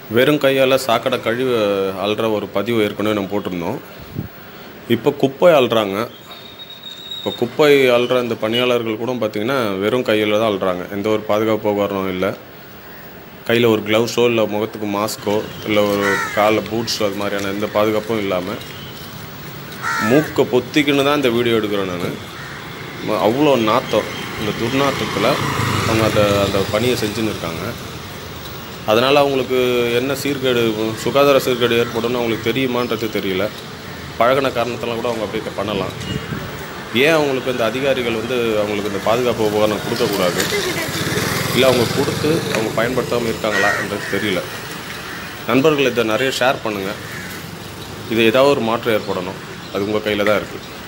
வெறும் கையால் சாக்கடை கழிவு அள்ளுற ஒரு பதிவு ஏற்கனவே நம்ம போட்டிருந்தோம் இப்போ குப்பை அள்ளுறாங்க இப்போ குப்பை அள்ளுற இந்த பணியாளர்கள் கூட பார்த்திங்கன்னா வெறும் கையில் தான் அள்ளுறாங்க எந்த ஒரு பாதுகாப்பு உபகரணம் இல்லை கையில் ஒரு க்ளவுஸோ இல்லை முகத்துக்கு மாஸ்க்கோ இல்லை ஒரு காலில் பூட்ஸோ அது மாதிரியான எந்த பாதுகாப்பும் இல்லாமல் மூக்கை பொத்திக்கின்னு தான் இந்த வீடியோ எடுக்கிறேன் நான் அவ்வளோ நாத்தம் இந்த துர்நாற்றத்தில் அவங்க அந்த அந்த பணியை செஞ்சுன்னு இருக்காங்க அதனால் அவங்களுக்கு என்ன சீர்கேடு சுகாதார சீர்கேடு ஏற்படும்னு அவங்களுக்கு தெரியுமான்றது தெரியல பழகின காரணத்தெல்லாம் கூட அவங்க அப்படி பண்ணலாம் ஏன் அவங்களுக்கு இந்த அதிகாரிகள் வந்து அவங்களுக்கு இந்த பாதுகாப்பு உபகரணம் கொடுக்கக்கூடாது இல்லை அவங்க கொடுத்து அவங்க பயன்படுத்தாமல் இருக்காங்களான்றது தெரியல நண்பர்கள் இதை நிறைய ஷேர் பண்ணுங்கள் இது ஏதாவது ஒரு மாற்றம் ஏற்படணும் அது உங்கள் கையில் தான் இருக்குது